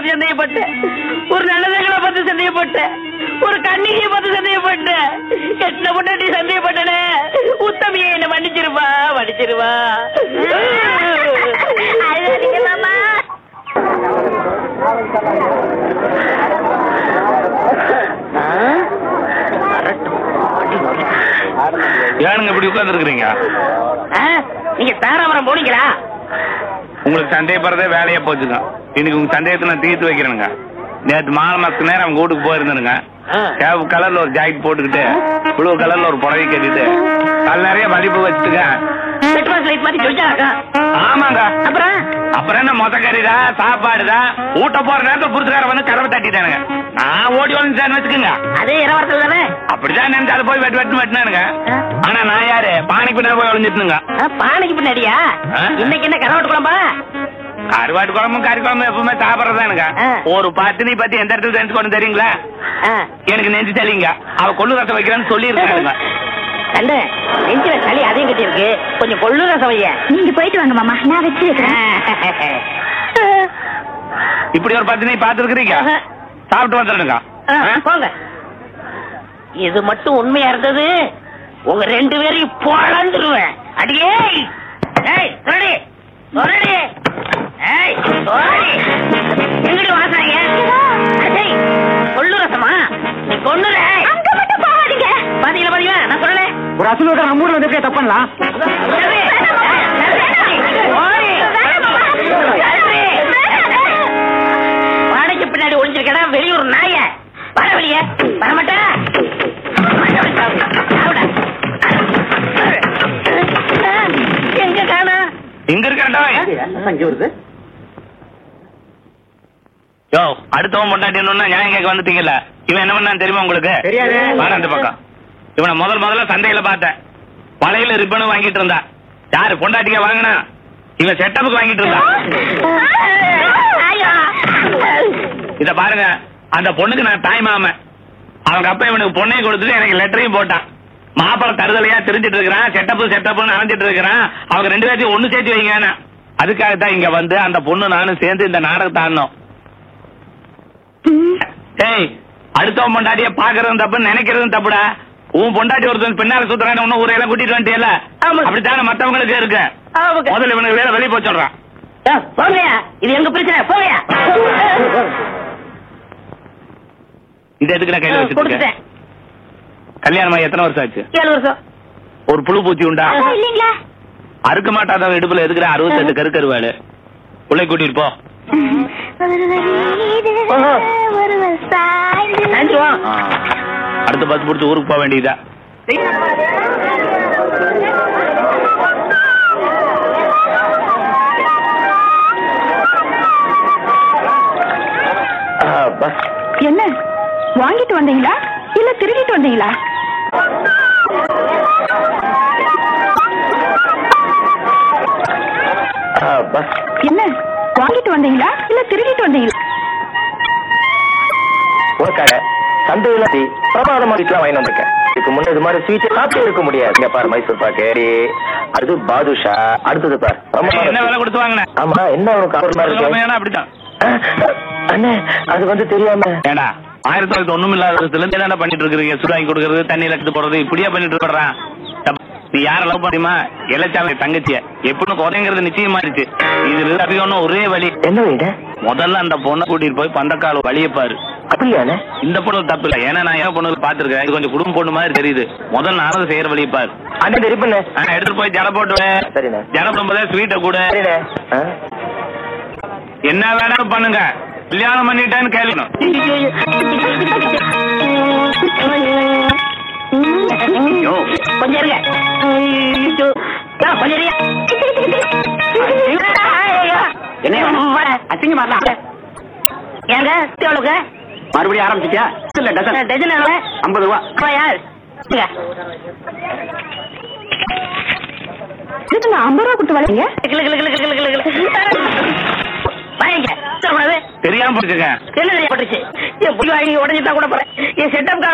பத்தி சந்தேகப்பட்டேன் ஒரு நல்லதங்களை பத்தி சந்தேகப்பட்டேன் ஒரு கண்ணிகையை பத்தி சந்தேகப்பட்டேன் கெட்ட பொண்டாட்டி சந்தேகப்பட்டனே உத்தமியை என்ன மன்னிச்சிருவா மன்னிச்சிருவா அழுகாதீங்க மாமா ஏனுங்க இப்படி உட்கார்ந்துருக்கிறீங்க ஆ, நீங்க தாராபுரம் போனீங்களா உங்களுக்கு சந்தேகப்படுறதே வேலையா போச்சுங்க இன்னைக்கு உங்க சந்தேகத்தை நான் தீர்த்து வைக்கிறேனுங்க நேற்று மாலை மாசத்துக்கு நேரம் அவங்க வீட்டுக்கு போயிருந்தேனுங்க சேவ் கலர்ல ஒரு ஜாக்கெட் போட்டுக்கிட்டு ப்ளூ கலர்ல ஒரு புடவை கட்டிட்டு கல் நிறைய மதிப்பு வச்சுட்டுங்க பெட்ரோல் லைட் மாதிரி சொல்லிட்டாக்கா ஆமாங்க அப்புறம் அப்புறம் என்ன மொத்த கறிதா சாப்பாடுதா ஊட்ட போற நேரத்துல புரிச்சுக்கார வந்து கதவை தட்டிட்டானுங்க நான் ஓடி வந்து வச்சுக்கோங்க அதே இரவரத்தில் தானே அப்படிதான் நினைச்சு அதை போய் வெட்டு வெட்டு வெட்டினானுங்க ஆனா நான் யாரு பானைக்கு பின்னாடி போய் ஒளிஞ்சிட்டுங்க ஆ, பானைக்கு பின்னாடியா ஆ? இன்னைக்கு என்ன கரவாட்டு குழம்பா கருவாட்டு குழம்பும் கறி குழம்பும் எப்பவுமே சாப்பிடறதானுங்க ஆ. ஒரு பத்தினி பத்தி எந்த இடத்துல தெரிஞ்சுக்கணும் தெரியுங்களா ஆ. எனக்கு நெஞ்சு தெளிங்க அவ கொள்ளு ரசம் வைக்கிறான்னு சொல்லி இருக்காங்க கண்டு நெஞ்சில சளி அதிகம் கட்டி இருக்கு கொஞ்சம் கொள்ளு ரசம் வைய நீங்க போயிட்டு வாங்க மாமா நான் வச்சு வைக்கிறேன் இப்படி ஒரு பத்தினி பாத்துருக்கீங்க சாப்பிட்டு வந்துடுங்க ஆ, போங்க இது மட்டும் உண்மையா இருந்தது உங்க ரெண்டு பேரையும் பொழந்துருவேன் அடியே ஏய் சொல்லடி சொல்லடி ஏய் சொல்லடி எங்கடி வாசாங்க அடேய் கொள்ளு ரசமா நீ கொன்னுற அங்க மட்டும் போகாதீங்க பாத்தீங்களா பாத்தீங்களா நான் சொல்லல ஒரு அசல் நம்ம ஊர்ல வந்து தப்பு பண்ணலாம் சரி. ஓடி. வாடகைக்கு பின்னாடி ஒளிஞ்சிருக்கடா வெளியூர் நாய வர வெளிய வரமாட்டா எங்க காணா இங்க இருக்கா இங்க வருது யோ அடுத்தவன் பொண்டாட்டி என்னன்னா நியாயம் கேட்க வந்துட்டீங்கல்ல இவன் என்ன பண்ணான்னு தெரியுமா உங்களுக்கு தெரியாது. வாடா இந்த பக்கம் இவனை முதல் முதல்ல சந்தையில பார்த்தேன் வலையில ரிப்பனும் வாங்கிட்டு இருந்தா யாரு பொண்டாட்டிக்க வாங்கினா இவன் செட்டப்புக்கு வாங்கிட்டு இருந்தா இத பாருங்க அந்த பொண்ணுக்கு நான் தாய் மாமன் அவங்க அப்பா இவனுக்கு பொண்ணையும் கொடுத்துட்டு எனக்கு லெட்டரையும் போட்டான் மாப்பிள தருதலையா தெரிஞ்சிட்டு இருக்கிறான் செட்டப்பு செட்டப்னு அலைஞ்சிட்டு இருக்கிறான் அவங்க ரெண்டு பேர்த்தையும் ஒண்ணு சேர்த்து வைங்க அதுக்காக தான் இங்க வந்து அந்த பொண்ணு நானும் சேர்ந்து இந்த நாடகத்தை ஆடணும் ஏய் அடுத்தவன் பொண்டாட்டிய பாக்குறதும் தப்பு நினைக்கிறதும் தப்புடா உன் பொண்டாட்டி ஒருத்தன் பின்னால சுத்துறான்னு ஒன்னும் ஊரையெல்லாம் கூட்டிட்டு வந்துட்டியல ஆமா. அப்படித்தானே மத்தவங்களுக்கு இருக்கு ஆமாங்க. முதல்ல இவனுக்கு வேற வெளியே போய் சொல்றான் போங்கயா இது எங்க பிரச்சனை போங்கயா இது எதுக்கு நான் கையில வச்சுட்டு கொடுத்துட்டேன் கல்யாணம் ஆகி எத்தனை வருஷம் ஆச்சு ஏழு வருஷம் ஒரு புழு பூச்சி உண்டா அதான் இல்லீங்களா அறுக்க மாட்டாதவன் இடுப்புல எதுக்குற அறுபத்தெட்டு கருக்கருவாளு பிள்ளை கூட்டிட்டு போ ஒருவர் மீது ஓஹோ. ஒருவர் சாய்ந்து சாய்ந்து வா. ஆ. அடுத்த பஸ் பிடிச்சி ஊருக்கு போக வேண்டியதா என்ன வாங்கிட்டு வந்தீங்களா இல்ல திருடிட்டு வந்தீங்களா என்ன வாங்கிட்டு வந்தீங்களா இல்ல திருடிட்டு வந்தீங்களா உனக்காக சந்தையில பிரபாதமா வீட்டுல வாங்கி வந்திருக்கேன் இதுக்கு முன்ன இது மாதிரி ஸ்வீட் சாப்பிட்டு இருக்க முடியாது இங்க பாரு மைசூர் பாக்கு அடுத்து பாதுஷா அடுத்தது பாரு ரொம்ப என்ன விலை கொடுத்து வாங்கின ஆமா என்ன உனக்கு அவர் மாதிரி இருக்கு அப்படித்தான் அண்ணே அது வந்து தெரியாம ஏடா ஆயிரத்தி தொள்ளாயிரத்தி ஒண்ணும் இல்லாததுல இருந்து என்ன பண்ணிட்டு இருக்கிறீங்க சுடு வாங்கி கொடுக்கறது தண்ணியில எடுத்து போடுறது இப்படியா பண்ணிட்டு இருக்கிறான் நீ யார லவ் பண்ணியுமா இளைச்சாலை தங்கச்சிய எப்படி குறைங்கிறது நிச்சயமாயிருச்சு இது அதிகம் ஒரே வழி என்ன வீடு முதல்ல அந்த பொண்ணை கூட்டிட்டு போய் பந்தக்கால வழிய பாரு அப்படியாண்ணே இந்த பொண்ணு தப்பு இல்ல ஏன்னா நான் ஏன் பொண்ணு பாத்துருக்கேன் இது கொஞ்சம் குடும்ப பொண்ணு மாதிரி தெரியுது முதல்ல நானும் செய்யற வழிய பாரு அண்ணே சரி பண்ணு ஆ, எடுத்துட்டு போய் ஜட போட்டு சரிண்ணே. ஜட போடும்போதே ஸ்வீட்டை கூட சரிண்ணே ஆ? என்ன வேணாலும் பண்ணுங்க கல்யாணம் பண்ணிட்டேன்னு கேட்கணும் ஐயோ, கொஞ்சம் இருங்க ஐயோ, யா, கொஞ்சம் இருங்க ஐயோ, என்ன அசிங்க மாறலாம் ஏங்க எவ்வளவுக்கு மறுபடியும் ஆரம்பிச்சிட்டியா இல்ல டசன் டஜன் எவ்வளவு ஐம்பது ரூபா அப்பா யார் இங்க. இதுக்கு நான் ஐம்பது ரூபா கொடுத்து வளீங்க கிளு, கிளு, கிளு, கிளு, கிளு, கிளு. வாங்க சொல்லக்கூடாது தெரியாம போச்சுங்க என்ன பட்டுச்சு என் புள்ளி வாங்கி உடஞ்சிட்டா கூட போறேன் என் செட்டப்